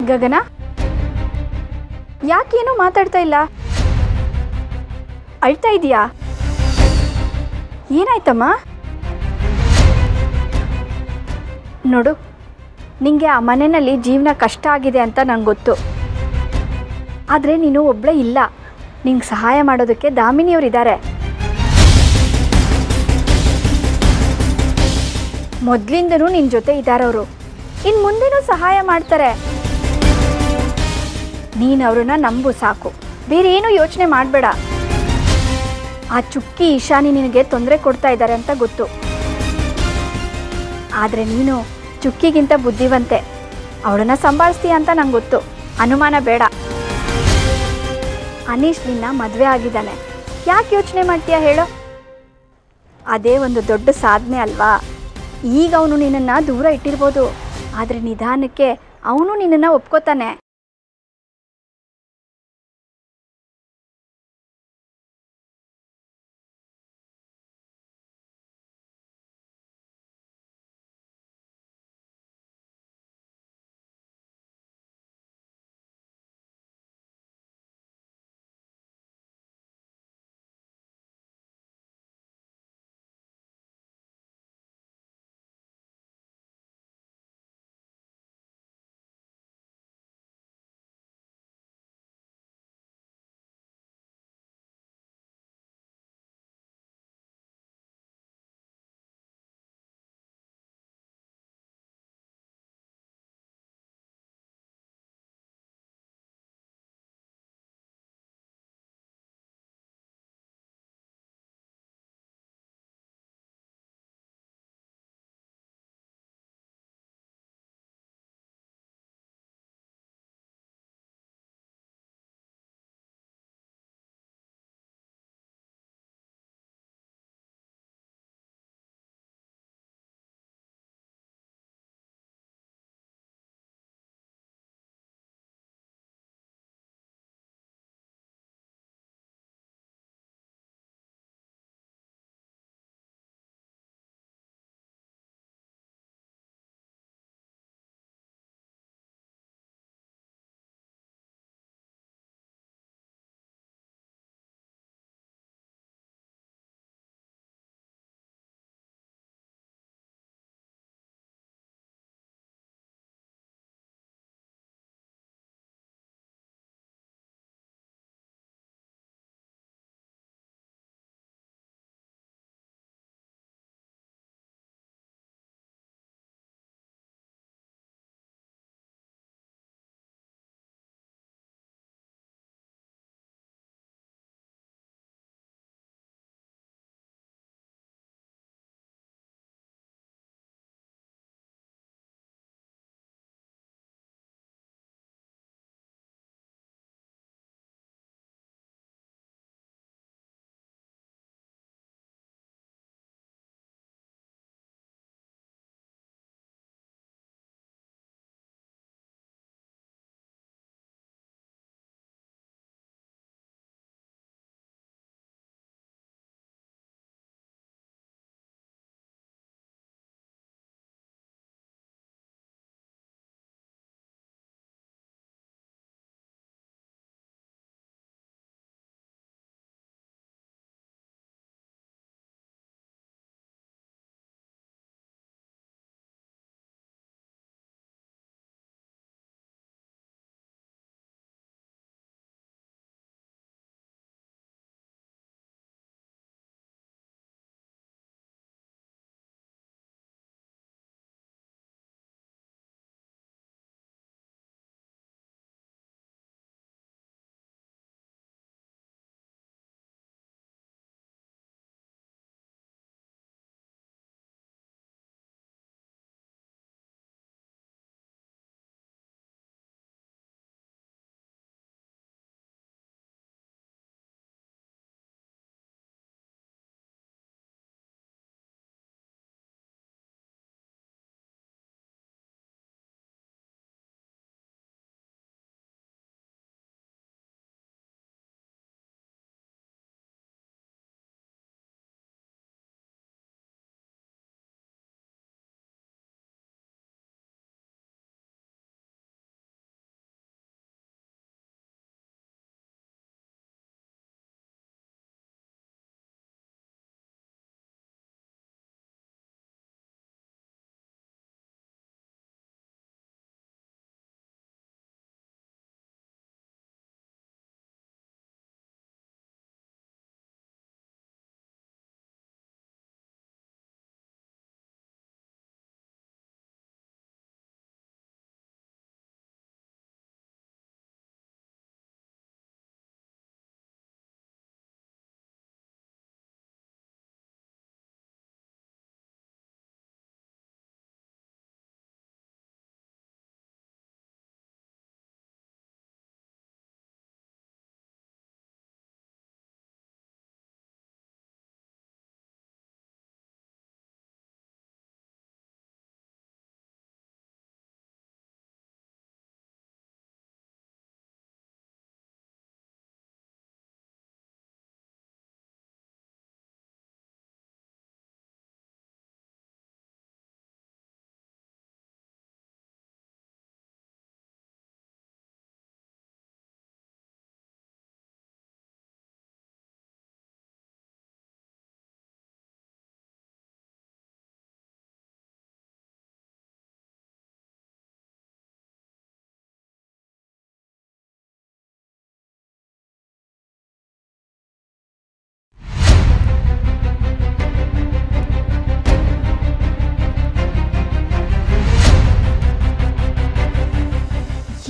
ಗಗನ ಯಾಕೇನೂ ಮಾತಾಡ್ತಾ ಇಲ್ಲ ಅಳ್ತಾ ಇದೀಯಾ ಏನಾಯ್ತಮ್ಮ ನೋಡು ನಿಂಗೆ ಆ ಮನೆಯಲ್ಲಿ ಜೀವನ ಕಷ್ಟ ಆಗಿದೆ ಅಂತ ನಂಗೆ ಗೊತ್ತು ಆದರೆ ನೀನು ಒಬ್ಬಳೇ ಇಲ್ಲ ನಿಂಗೆ ಸಹಾಯ ಮಾಡೋದಕ್ಕೆ ದಾಮಿನಿಯವರಿದ್ದಾರೆ ಮೊದಲಿಂದನೂ ನಿನ್ನ ಜೊತೆ ಇದ್ದಾರವರು ಇನ್ನು ಮುಂದೆನೂ ಸಹಾಯ ಮಾಡ್ತಾರೆ ನೀನು ಅವ್ರನ್ನ ನಂಬು ಸಾಕು ಬೇರೆ ಏನೂ ಯೋಚನೆ ಮಾಡಬೇಡ ಆ ಚುಕ್ಕಿ ಈಶಾನಿ ನಿನಗೆ ತೊಂದರೆ ಕೊಡ್ತಾ ಇದ್ದಾರೆ ಅಂತ ಗೊತ್ತು ಆದರೆ ನೀನು ಚುಕ್ಕಿಗಿಂತ ಬುದ್ಧಿವಂತೆ ಅವಳನ್ನ ಸಂಭಾಳಿಸ್ತೀಯ ಅಂತ ನಂಗೆ ಗೊತ್ತು ಅನುಮಾನ ಬೇಡ ಅನೀಶ್ ನಿನ್ನ ಮದುವೆ ಆಗಿದ್ದಾನೆ ಯಾಕೆ ಯೋಚನೆ ಮಾಡ್ತೀಯ ಹೇಳು ಅದೇ ಒಂದು ದೊಡ್ಡ ಸಾಧನೆ ಅಲ್ವಾ ಈಗ ಅವನು ನಿನ್ನನ್ನು ದೂರ ಇಟ್ಟಿರ್ಬೋದು ಆದರೆ ನಿಧಾನಕ್ಕೆ ಅವನು ನಿನ್ನನ್ನು ಒಪ್ಕೋತಾನೆ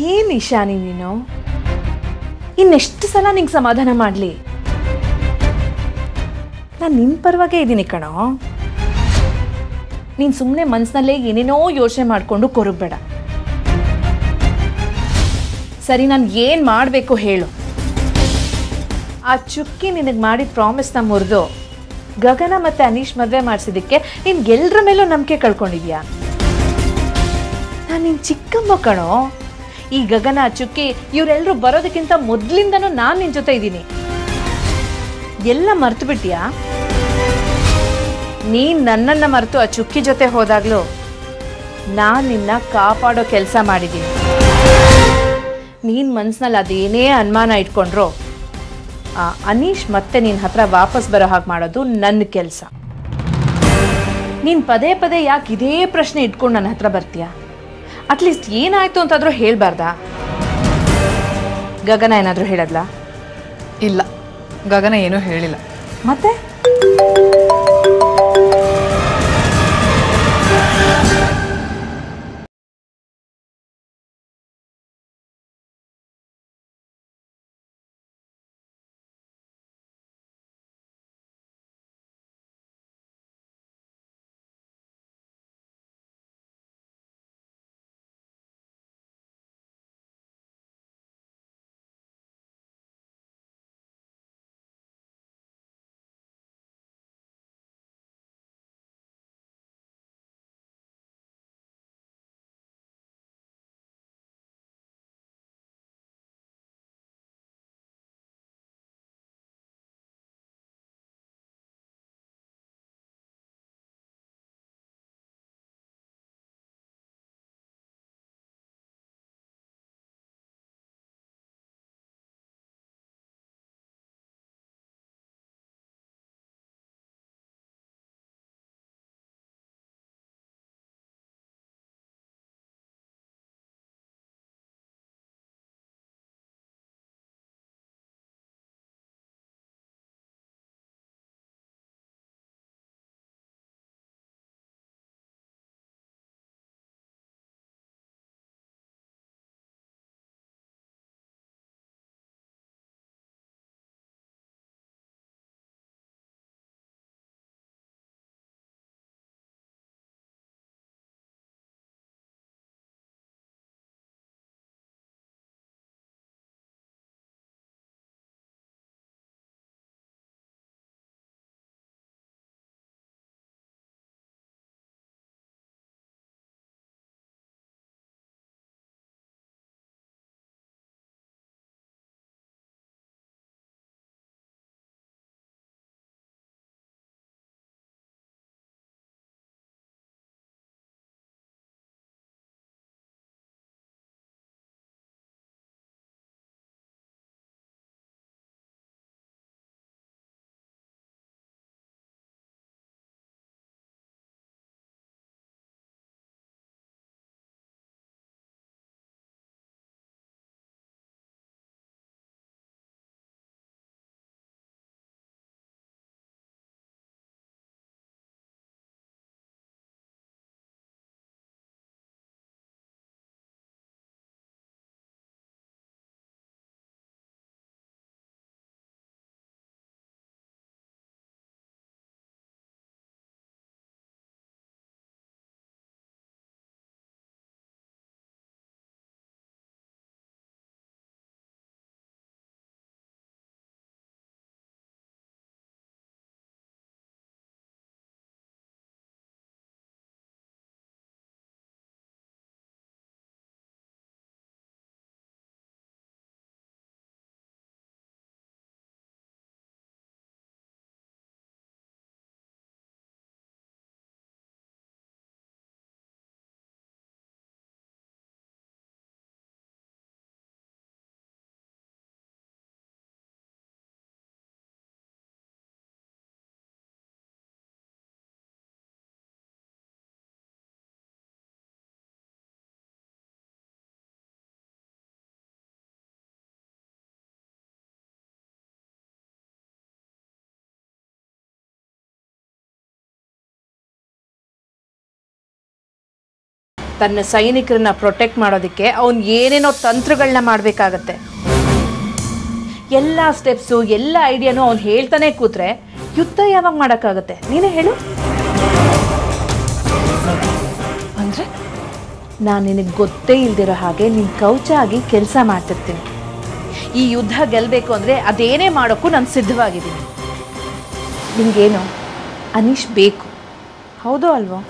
ಏನು ಇಶಾನಿ ನೀನು ಇನ್ನೆಷ್ಟು ಸಲ ನಿಂಗೆ ಸಮಾಧಾನ ಮಾಡಲಿ ನಾನು ನಿನ್ನ ಪರವಾಗೇ ಇದ್ದೀನಿ ಕಣೋ ನೀನು ಸುಮ್ಮನೆ ಮನಸ್ಸಿನಲ್ಲೇ ಏನೇನೋ ಯೋಚನೆ ಮಾಡಿಕೊಂಡು ಕೊರಗಬೇಡ ಸರಿ ನಾನು ಏನು ಮಾಡಬೇಕು ಹೇಳು ಆ ಚುಕ್ಕಿ ನಿನಗೆ ಮಾಡಿದ ಪ್ರಾಮಿಸ್ನ ಮುರಿದು ಗಗನ ಮತ್ತು ಅನೀಶ್ ಮದುವೆ ಮಾಡಿಸಿದ್ದಕ್ಕೆ ನೀನು ಎಲ್ಲರ ಮೇಲೂ ನಂಬಿಕೆ ಕಳ್ಕೊಂಡಿದ್ಯಾ ನಾನು ನಿನ್ನ ಚಿಕ್ಕಮ್ಮ ಕಣೋ ಈ ಗಗನ ಚುಕ್ಕಿ ಇವರೆಲ್ಲರೂ ಬರೋದಕ್ಕಿಂತ ಮೊದಲಿಂದನೂ ನಾನು ನಿನ್ನ ಜೊತೆ ಇದ್ದೀನಿ ಎಲ್ಲ ಮರ್ತು ಬಿಟ್ಯಾ ನೀನು ನನ್ನನ್ನು ಮರೆತು ಆ ಚುಕ್ಕಿ ಜೊತೆ ಹೋದಾಗಲೂ ನಾನು ನಿನ್ನ ಕಾಪಾಡೋ ಕೆಲಸ ಮಾಡಿದ್ದೀನಿ ನೀನು ಮನ್ಸಿನಲ್ಲಿ ಅದೇನೇ ಅನುಮಾನ ಇಟ್ಕೊಂಡ್ರು ಆ ಅನೀಶ್ ಮತ್ತೆ ನಿನ್ನ ಹತ್ರ ವಾಪಸ್ ಬರೋ ಹಾಗೆ ಮಾಡೋದು ನನ್ನ ಕೆಲಸ ನೀನು ಪದೇ ಪದೇ ಯಾಕೆ ಇದೇ ಪ್ರಶ್ನೆ ಇಟ್ಕೊಂಡು ನನ್ನ ಹತ್ರ ಬರ್ತೀಯ ಅಟ್ಲೀಸ್ಟ್ ಏನಾಯ್ತು ಅಂತಾದರೂ ಹೇಳ್ಬಾರ್ದಾ ಗಗನ ಏನಾದರೂ ಹೇಳದ್ಲಾ ಇಲ್ಲ ಗಗನ ಏನೂ ಹೇಳಿಲ್ಲ ಮತ್ತೆ ತನ್ನ ಸೈನಿಕರನ್ನ ಪ್ರೊಟೆಕ್ಟ್ ಮಾಡೋದಕ್ಕೆ ಅವನು ಏನೇನೋ ತಂತ್ರಗಳನ್ನ ಮಾಡಬೇಕಾಗತ್ತೆ ಎಲ್ಲ ಸ್ಟೆಪ್ಸು ಎಲ್ಲ ಐಡಿಯಾನು ಅವ್ನು ಹೇಳ್ತಾನೆ ಕೂತ್ರೆ ಯುದ್ಧ ಯಾವಾಗ ಮಾಡೋಕ್ಕಾಗತ್ತೆ ನೀನೇ ಹೇಳು ಅಂದರೆ ನಾನು ನಿನಗೆ ಗೊತ್ತೇ ಇಲ್ದಿರೋ ಹಾಗೆ ನಿನ್ನ ಕೌಚ ಆಗಿ ಕೆಲಸ ಮಾಡ್ತಿರ್ತೀನಿ ಈ ಯುದ್ಧ ಗೆಲ್ಲಬೇಕು ಅಂದರೆ ಅದೇನೇ ಮಾಡೋಕ್ಕೂ ನಾನು ಸಿದ್ಧವಾಗಿದ್ದೀನಿ ನಿಂಗೇನು ಅನೀಶ್ ಬೇಕು ಹೌದೋ ಅಲ್ವೋ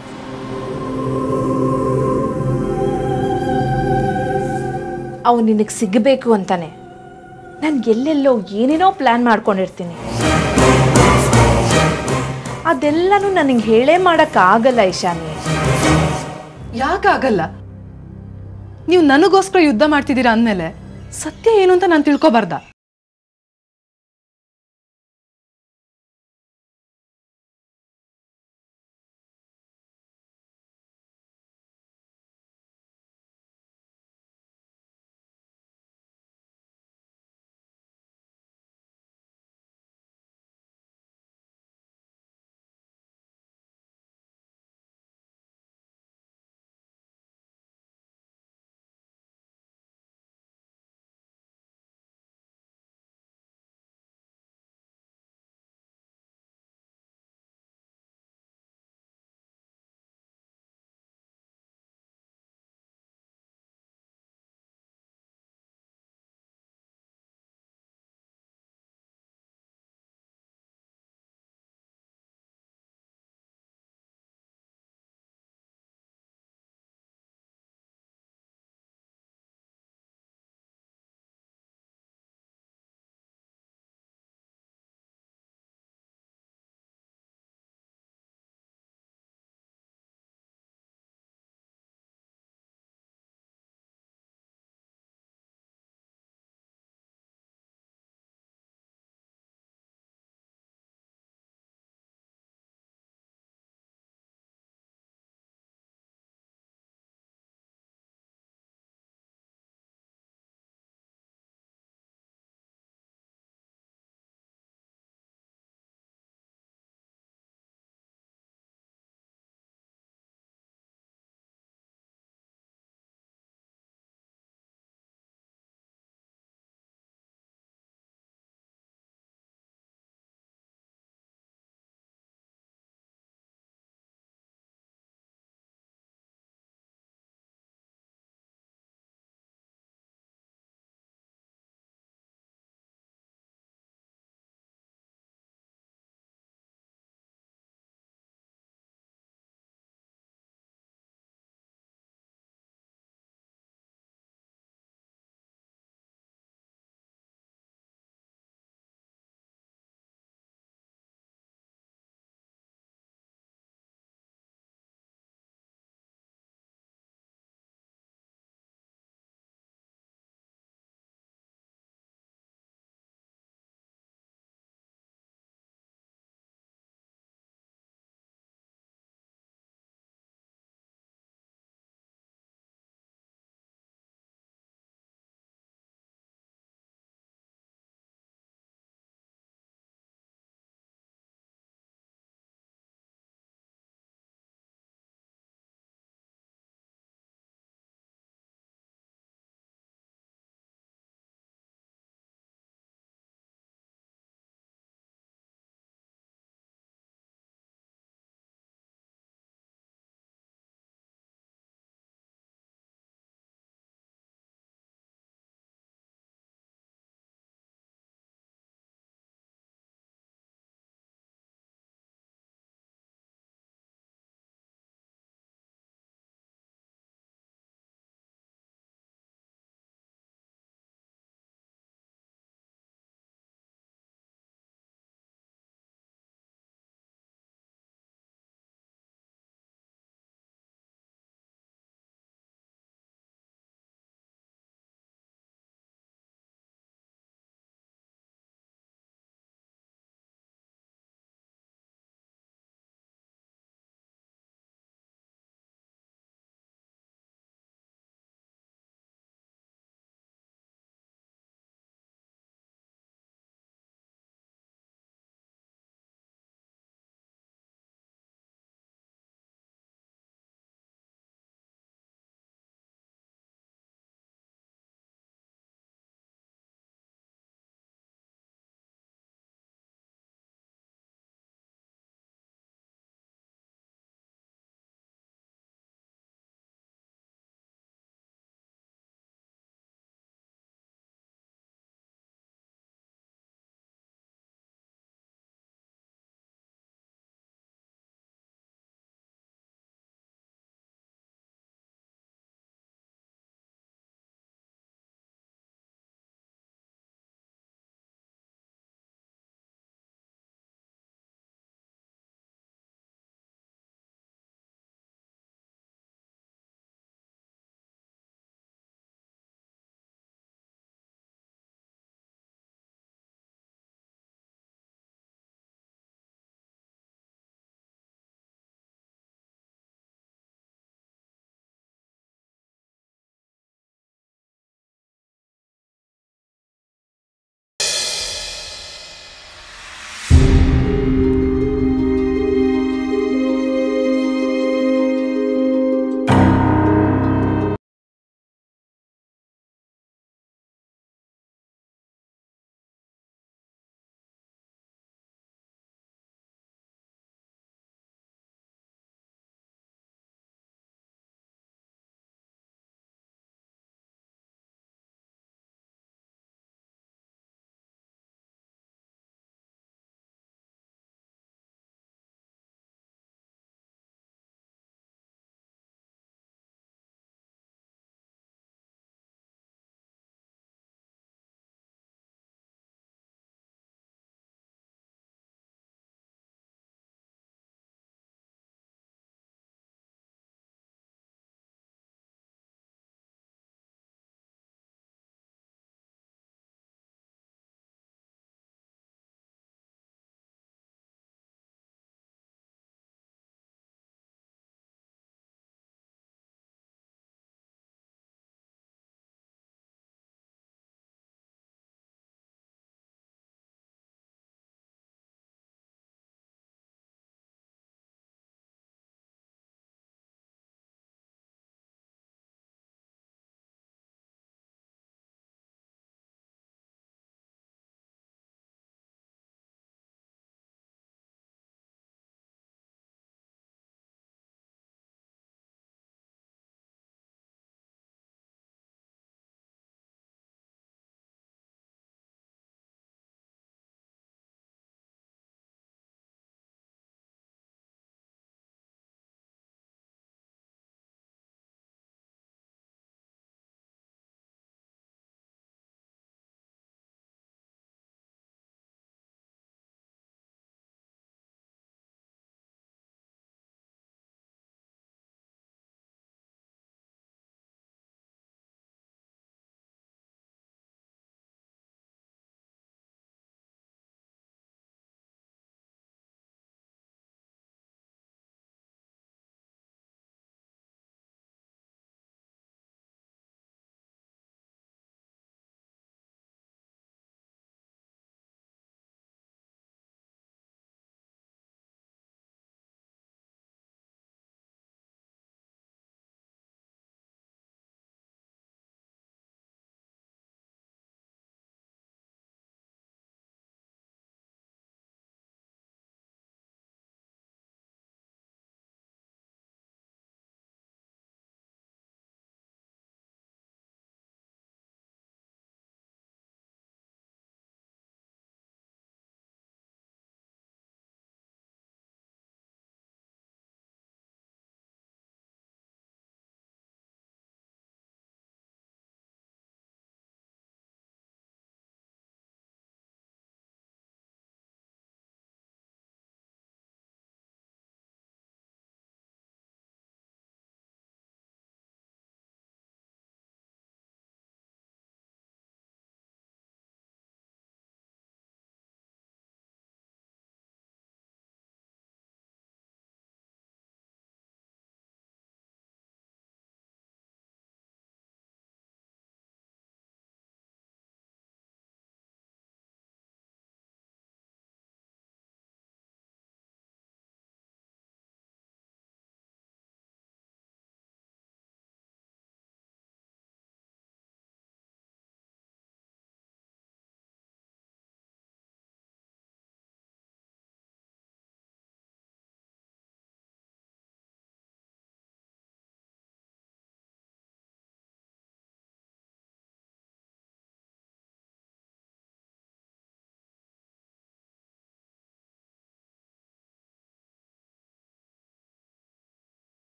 ಅವು ನಿನಗೆ ಸಿಗಬೇಕು ಅಂತಾನೆ ನಾನು ಎಲ್ಲೆಲ್ಲೋ ಏನೇನೋ ಪ್ಲ್ಯಾನ್ ಮಾಡ್ಕೊಂಡಿರ್ತೀನಿ ಅದೆಲ್ಲನೂ ನನಗೆ ಹೇಳೇ ಮಾಡೋಕ್ಕಾಗಲ್ಲ ಈಶಾನಿ ಯಾಕಾಗಲ್ಲ ನೀವು ನನಗೋಸ್ಕರ ಯುದ್ಧ ಮಾಡ್ತಿದ್ದೀರಾ ಅಂದಮೇಲೆ ಸತ್ಯ ಏನು ಅಂತ ನಾನು ತಿಳ್ಕೊಬಾರ್ದ